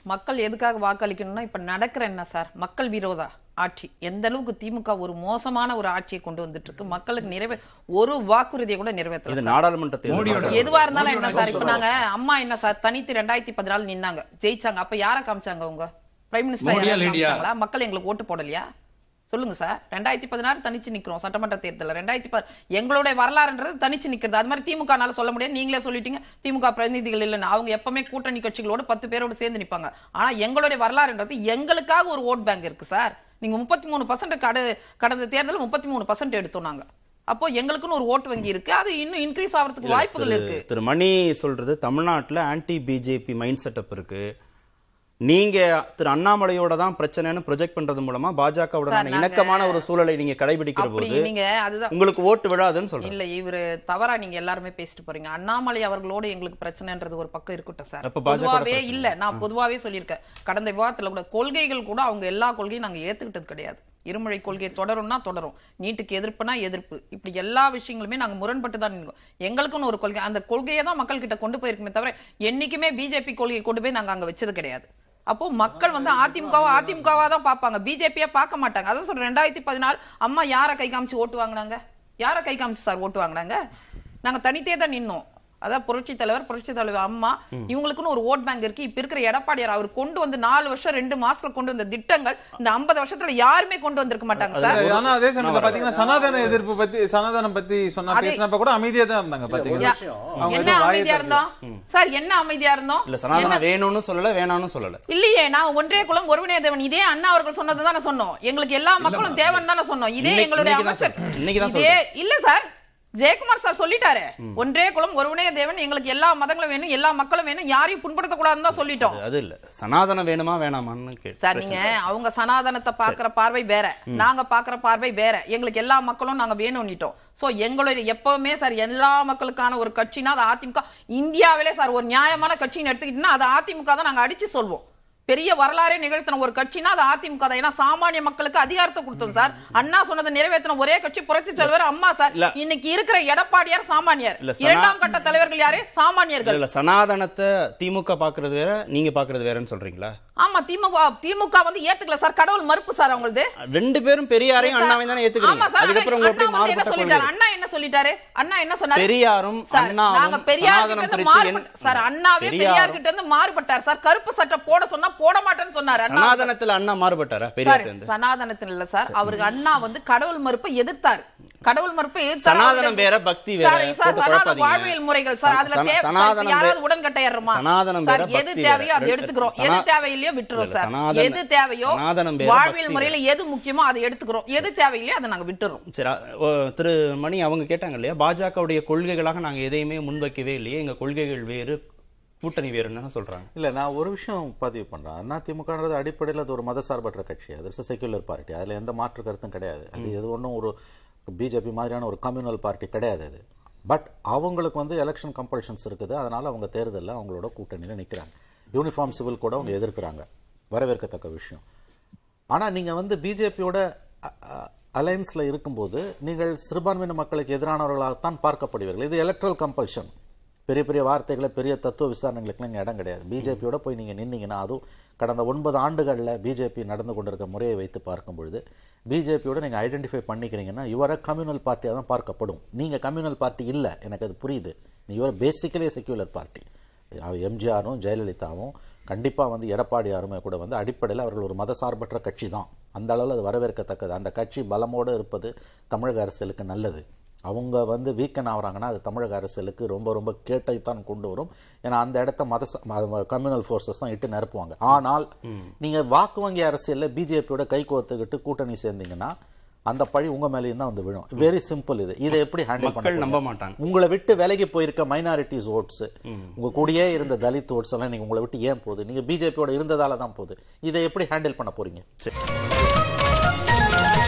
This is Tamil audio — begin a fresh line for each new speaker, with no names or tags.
மக்கள் எதுக்காக வாக்களிக்கணும்னா இப்ப நடக்கிற என்ன சார் மக்கள் விரோத ஆட்சி எந்த அளவுக்கு திமுக ஒரு மோசமான ஒரு ஆட்சியை கொண்டு வந்துட்டு இருக்கு மக்களுக்கு நிறைவே ஒரு வாக்குறுதியை கூட நிறைவேற்றல
இது
சார்.
நாடாளுமன்ற
மோடியோட-
தேர்தல்
எதுவா இருந்தாலும் என்ன
மோடியோட
சார் இப்ப
சொல்றோம்.
நாங்க அம்மா என்ன சார் தனித்து ரெண்டாயிரத்தி பதினாலு நின்னாங்க ஜெயிச்சாங்க அப்ப யார காமிச்சாங்க அவங்க பிரைம்
மோடியா,
மினிஸ்டர்
லேடியா?
காமிச்சாங்களா மக்கள் எங்களுக்கு ஓட்டு போடலையா சொல்லுங்க சார் ரெண்டாயிரத்தி பதினாறு தனிச்சு நிக்கிறோம் சட்டமன்ற தேர்தல் ரெண்டாயிரத்தி ப எங்களுடைய வரலாறுன்றது தனிச்சு நிக்கிறது அது மாதிரி திமுகனால சொல்ல முடியாது நீங்களே சொல்லிட்டீங்க திமுக பிரதிநிதிகள் இல்லைன்னு அவங்க எப்பவுமே கூட்டணி கட்சிகளோட பத்து பேரோட சேர்ந்து நிப்பாங்க ஆனா எங்களுடைய வரலாறுன்றது எங்களுக்காக ஒரு ஓட் பேங்க் இருக்கு சார் நீங்க முப்பத்தி மூணு பர்சன்ட் கட கடந்த தேர்தல் முப்பத்தி மூணு பர்சன்ட் எடுத்தோம் நாங்க அப்போ எங்களுக்குன்னு ஒரு ஓட்டு வங்கி இருக்கு அது இன்னும் இன்க்ரீஸ் ஆகிறதுக்கு வாய்ப்புகள்
திரு-
இருக்கு
திரு மணி சொல்றது தமிழ்நாட்டுல ஆன்டி பிஜேபி மைண்ட் செட்டப் இருக்கு நீங்க திரு அண்ணாமலையோட தான் பிரச்சனைன்னு ப்ரொஜெக்ட் பண்றது மூலமா
சார்,
பாஜகவுடனான
நாங்க-
இணக்கமான ஒரு சூழலை நீங்க கடைபிடிக்கிற
அப்படி
போது
நீங்க அதுதான்
உங்களுக்கு ஓட்டு விழாதுன்னு சொல்றேன்
இல்ல இவரு தவறா நீங்க எல்லாருமே பேசிட்டு போறீங்க அண்ணாமலை அவர்களோட எங்களுக்கு பிரச்சனைன்றது ஒரு பக்கம் இருக்கட்டும் சார்
அப்ப பாஜக
பொதுவாவே
பிரச்சனை.
இல்ல நான் பொதுவாவே சொல்லியிருக்கேன் கடந்த விவாதத்துல கூட கொள்கைகள் கூட அவங்க எல்லா கொள்கையும் நாங்க ஏத்துக்கிட்டது கிடையாது இருமொழி கொள்கை தொடரும்னா தொடரும் நீட்டுக்கு எதிர்ப்புனா எதிர்ப்பு இப்படி எல்லா விஷயங்களுமே நாங்க முரண்பட்டு தான் நிற்கும் எங்களுக்குன்னு ஒரு கொள்கை அந்த கொள்கையை தான் மக்கள் கிட்ட கொண்டு போயிருக்குமே தவிர என்னைக்குமே பிஜேபி கொள்கையை கொண்டு போய் நாங்க அங்க வச்சது கிடையாது அப்போ மக்கள் வந்து அதிமுகவா அதிமுகவா தான் பார்ப்பாங்க பிஜேபியா பார்க்க மாட்டாங்க அதான் சொல்றேன் ரெண்டாயிரத்தி பதினாலு அம்மா யாரை கை காமிச்சு ஓட்டு வாங்குனாங்க யாரை கை காமிச்சு சார் ஓட்டு வாங்குனாங்க நாங்க தனித்தே தான் நின்னோம் அதான் புரட்சி தலைவர் புரட்சி தலைவர் அம்மா இவங்களுக்குன்னு ஒரு ஓட் பேங்க் இருக்கு இப்ப இருக்கிற எடப்பாடியார் அவர் கொண்டு வந்து நாலு வருஷம் ரெண்டு மாசத்துல கொண்டு வந்த திட்டங்கள் இந்த 50 வருஷத்துல யாருமே கொண்டு வந்திருக்க மாட்டாங்க சார்
ஆனா அதே சமயத்துல பாத்தீங்கன்னா சனாதன எதிர்ப்பு பத்தி சனாதனம் பத்தி சொன்னா
அதே-
பேசினப்ப கூட அமைதியா தான் இருந்தாங்க பாத்தீங்கன்னா
யா-
அவங்க
என்ன
எதுவும் வாயை
அமைதியா
திறக்கல.
இருந்தோம் சார் என்ன அமைதியா இருந்தோம்
இல்ல சனாதனம் வேணும்னு சொல்லல வேணாம்னு சொல்லல
இல்லையே நான் ஒன்றே குலம் ஒருவனே தேவன் இதே அண்ணா அவர்கள் சொன்னது தானே சொன்னோம் எங்களுக்கு எல்லா மக்களும் தேவன் தானே சொன்னோம் இதே
இன்னைக்கு-
எங்களுடைய
இன்னைக்கு தான்
அமைச்சர்
சார். இன்னைக்கு தான்
இதே இல்ல சார் ஜெயக்குமார் சார் சொல்லிட்டாரு ஒன்றே குலம் ஒருவனே தேவன் எங்களுக்கு எல்லா மதங்களும் வேணும் எல்லா மக்களும் வேணும் யாரையும் புண்படுத்த கூடாதுன்னு தான் சொல்லிட்டோம்
அது- அது இல்ல சனாதனம் வேணுமா வேணாமான்னு கேட்டு
சார் நீங்க அவங்க சனாதனத்தை பாக்குற பார்வை வேற நாங்க பாக்குற பார்வை வேற எங்களுக்கு எல்லா மக்களும் நாங்க வேணும்னிட்டோம் சோ எங்களுடைய எப்பவுமே சார் எல்லா மக்களுக்கான ஒரு கட்சினா அது அதிமுக இந்தியாவிலே சார் ஒரு நியாயமான கட்சின்னு எடுத்துக்கிட்டீங்கன்னா அது அதிமுக தான் நாங்க அடிச்சு சொல்வோம் பெரிய வரலாறே நிகழ்த்தின ஒரு கட்சினா அது அதிமுக தான் ஏன்னா சாமானிய மக்களுக்கு அதிகாரத்தை கொடுத்தோம் சார் அண்ணா சொன்னதை நிறைவேற்றின ஒரே கட்சி புரட்சி தலைவர் அம்மா சார்
இல்ல.
இன்னைக்கு இருக்கிற எடப்பாடியார் சாமானியர்
இல்ல, சனா-
இரண்டாம் கட்ட தலைவர்கள் யாரு
இல்ல
சாமானியர்கள்
இல்ல சனாதனத்தை திமுக பாக்குறது வேற நீங்க பாக்குறது வேறன்னு சொல்றீங்களா
ஆமா திமுக திமுக வந்து ஏத்துக்கல சார் கடவுள் மறுப்பு சார் அவங்களது
ரெண்டு பேரும் பெரியாரையும்
சார்,
அண்ணாவையும் தானே
ஆமா
ஏத்துக்கிறீங்க
சார்,
அதுக்கப்புறம் உங்க எப்படி
அண்ணா வந்து என்ன
மாறுபட்ட
சொல்லிட்டாரு?
கொள்கை
அண்ணா என்ன சொல்லிட்டாரு அண்ணா என்ன சொன்னாரு
பெரியாரும்
சார்,
அண்ணாவும்
நாங்க பெரியார்
சனாதனம்
கிட்ட இருந்து
குறித்து
மாறுபட்ட-
என்-
சார் அண்ணாவே பெரியார்
பெரியாரும்
கிட்ட இருந்து மாறுபட்டார் சார் கருப்பு சட்டை போட சொன்னா போட மாட்டேன்னு சொன்னாரு அண்ணா
சனாதனத்துல அண்ணா மாறுபட்டாரா
சார்
பெரியார் இருந்து
சனாதனத்தில் இல்ல சார் அவருக்கு அண்ணா வந்து கடவுள் மறுப்பை எதிர்த்தார் கடவுள் மறுப்பை எதிர்த்தார்
சனாதனம்
அவருக்கு-
வேற, பக்தி வேற.
சார், சார்,
போட்டு
சனாதன
குழப்பாதீங்க.
வாழ்வியல் முறைகள் சார் அதுல
சன-
தேவை- சார்,
சனாதனம்
யாராவது
வேற-
உடன்கட்டையறமா
சனாதனம்
சார்
வேற,
எது
பக்தி
தேவையோ
வேற.
அதை எடுத்துக்கிறோம் எது
சனா-
தேவையில்லையோ விட்டுறோம்
இல்ல,
சார்
சனாதன-
எது தேவையோ
சனாதனம் வேற,
வாழ்வியல்
பக்தி
முறையில எது முக்கியமோ அதை எடுத்துக்கிறோம் எது தேவையில்லையோ அதை நாங்க விட்டுறோம்
சரி அ- ஓ, திரு மணி அவங்க கேட்டாங்க இல்லையா பாஜகவுடைய கொள்கைகளாக நாங்க எதையுமே முன்வைக்கவே இல்லையே எங்க கொள்கைகள் வேறு கூட்டணி வேறுன்னு தான் சொல்றாங்க
இல்லை நான் ஒரு விஷயம் பதிவு பண்ணுறேன் அண்ணா திமுகன்றது அடிப்படையில் அது ஒரு மதசார்பற்ற கட்சி அது இஸ் செக்யுலர் பார்ட்டி அதில் எந்த மாற்று கருத்தும் கிடையாது அது எது ஒன்றும் ஒரு பிஜேபி மாதிரியான ஒரு கம்யூனல் பார்ட்டி கிடையாது அது பட் அவங்களுக்கு வந்து எலெக்ஷன் கம்பல்ஷன்ஸ் இருக்குது அதனால் அவங்க தேர்தலில் அவங்களோட கூட்டணியில் நிற்கிறாங்க யூனிஃபார்ம் சிவில் கூட அவங்க எதிர்க்கிறாங்க வரவேற்கத்தக்க விஷயம் ஆனால் நீங்கள் வந்து பிஜேபியோட அலைன்ஸில் இருக்கும்போது நீங்கள் சிறுபான்மையின மக்களுக்கு எதிரானவர்களாகத்தான் பார்க்கப்படுவீர்கள் இது எலக்ட்ரல் கம்பல்ஷன் பெரிய பெரிய வார்த்தைகளை பெரிய தத்துவ விசாரணைகளுக்குலாம் இங்கே இடம் கிடையாது பிஜேபியோட போய் நீங்கள் நின்னீங்கன்னா அதுவும் கடந்த ஒன்பது ஆண்டுகளில் பிஜேபி நடந்து கொண்டிருக்க முறையை வைத்து பார்க்கும் பொழுது பிஜேபியோட நீங்கள் ஐடென்டிஃபை பண்ணிக்கிறீங்கன்னா யுவர கம்யூனல் பார்ட்டியாக தான் பார்க்கப்படும் நீங்கள் கம்யூனல் பார்ட்டி இல்லை எனக்கு அது புரியுது நீ யுவர் பேசிக்கலி செக்யூலர் பார்ட்டி எம்ஜிஆரும் ஜெயலலிதாவும் கண்டிப்பாக வந்து எடப்பாடியாருமே கூட வந்து அடிப்படையில் அவர்கள் ஒரு மதசார்பற்ற கட்சி தான் அந்த அளவில் அது வரவேற்கத்தக்கது அந்த கட்சி பலமோடு இருப்பது தமிழக அரசியலுக்கு நல்லது அவங்க வந்து வீக்கன் ஆகுறாங்கன்னா அது தமிழக அரசியலுக்கு ரொம்ப ரொம்ப கேட்டைத்தான் கொண்டு வரும் ஏன்னா அந்த இடத்த மத கம்யூனல் ஃபோர்ஸஸ் தான் இட்டு நிரப்புவாங்க ஆனால் நீங்கள் வாக்கு வங்கி அரசியலில் பிஜேபியோட கை கோத்துக்கிட்டு கூட்டணி சேர்ந்தீங்கன்னா அந்த பழி உங்க மேலேயும் தான் வந்து விழும் வெரி சிம்பிள் இது இதை எப்படி ஹேண்டில்
மக்கள்
பண்ண
நம்ப மாட்டாங்க
உங்களை விட்டு விலகி போயிருக்க மைனாரிட்டிஸ் ஓட்ஸ் உங்க கூடயே இருந்த தலித் ஓட்ஸ் எல்லாம் நீங்க உங்களை விட்டு ஏன் போகுது நீங்க பிஜேபியோட இருந்ததால தான் போகுது இதை எப்படி ஹேண்டில் பண்ண போறீங்க
சரி